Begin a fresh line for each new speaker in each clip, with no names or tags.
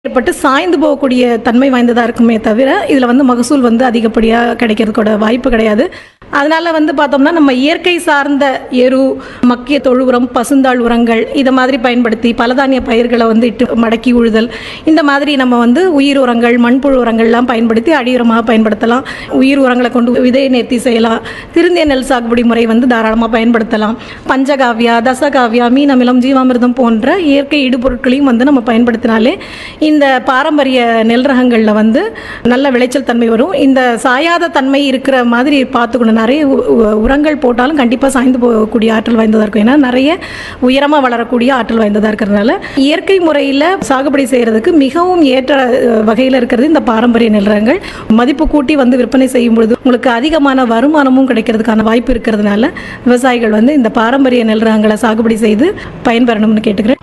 ஏற்பட்டு சாய்ந்து போகக்கூடிய தன்மை வாய்ந்ததாக இருக்குமே தவிர இதில் வந்து மகசூல் வந்து அதிகப்படியாக கிடைக்கிறதுக்கோட வாய்ப்பு கிடையாது அதனால வந்து பார்த்தோம்னா நம்ம இயற்கை சார்ந்த எரு மக்கிய தொழு உரம் பசுந்தாள் உரங்கள் இதை மாதிரி பயன்படுத்தி பலதானிய பயிர்களை வந்து இட்டு மடக்கி உழுதல் இந்த மாதிரி நம்ம வந்து உயிர் உரங்கள் மண்புழு உரங்கள்லாம் பயன்படுத்தி அடி உரமாக பயன்படுத்தலாம் உயிர் உரங்களை கொண்டு விதை நேர்த்தி செய்யலாம் திருந்திய நெல் சாகுபடி முறை வந்து தாராளமாக பயன்படுத்தலாம் பஞ்சகாவியா தசகாவியா மீன் அமிலம் ஜீவாமிர்தம் போன்ற இயற்கை இடுபொருட்களையும் வந்து நம்ம பயன்படுத்தினாலே இந்த பாரம்பரிய நெல் ரகங்களில் வந்து நல்ல விளைச்சல் தன்மை வரும் இந்த சாயாத தன்மை இருக்கிற மாதிரி பார்த்துக்கணும் நிறைய உ- உ- உரங்கள் போட்டாலும் கண்டிப்பாக சாய்ந்து போகக்கூடிய ஆற்றல் வாய்ந்ததாக இருக்கும் ஏன்னா நிறைய உயரமாக வளரக்கூடிய ஆற்றல் வாய்ந்ததாக இருக்கிறதுனால இயற்கை முறையில் சாகுபடி செய்கிறதுக்கு மிகவும் ஏற்ற வகையில் இருக்கிறது இந்த பாரம்பரிய நெல் ரகங்கள் மதிப்பு கூட்டி வந்து விற்பனை செய்யும் பொழுது உங்களுக்கு அதிகமான வருமானமும் கிடைக்கிறதுக்கான வாய்ப்பு இருக்கிறதுனால விவசாயிகள் வந்து இந்த பாரம்பரிய நெல் ரகங்களை சாகுபடி செய்து பயன்பெறணும்னு கேட்டுக்கிறேன்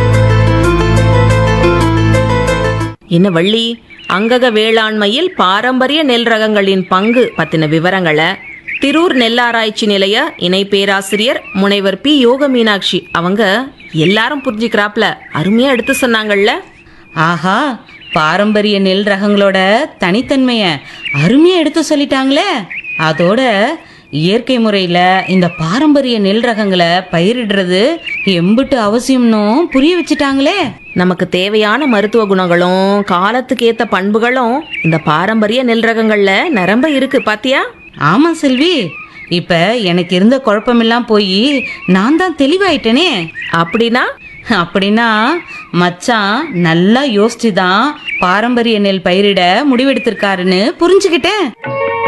என்ன வள்ளி அங்கக வேளாண்மையில் பாரம்பரிய நெல் ரகங்களின் பங்கு பத்தின விவரங்களை திரூர் நெல்லாராய்ச்சி நிலைய இணை பேராசிரியர் முனைவர் பி யோக மீனாட்சி அவங்க எல்லாரும் புரிஞ்சுக்கிறாப்ல அருமையா எடுத்து சொன்னாங்கல்ல
ஆஹா பாரம்பரிய நெல் ரகங்களோட தனித்தன்மைய அருமையா எடுத்து சொல்லிட்டாங்களே அதோட இயற்கை முறையில் இந்த பாரம்பரிய நெல் ரகங்களை பயிரிடுறது எம்பிட்டு அவசியம்னும் புரிய வச்சுட்டாங்களே
நமக்கு தேவையான மருத்துவ குணங்களும் காலத்துக்கு ஏத்த பண்புகளும் இந்த பாரம்பரிய நெல் ரகங்கள்ல நிரம்ப இருக்கு பாத்தியா
ஆமா செல்வி இப்ப எனக்கு இருந்த குழப்பமெல்லாம் போய் நான் தான் தெளிவாயிட்டேனே
அப்படின்னா
அப்படின்னா மச்சான் நல்லா யோசிச்சு தான் பாரம்பரிய நெல் பயிரிட முடிவெடுத்திருக்காருன்னு புரிஞ்சுக்கிட்டேன்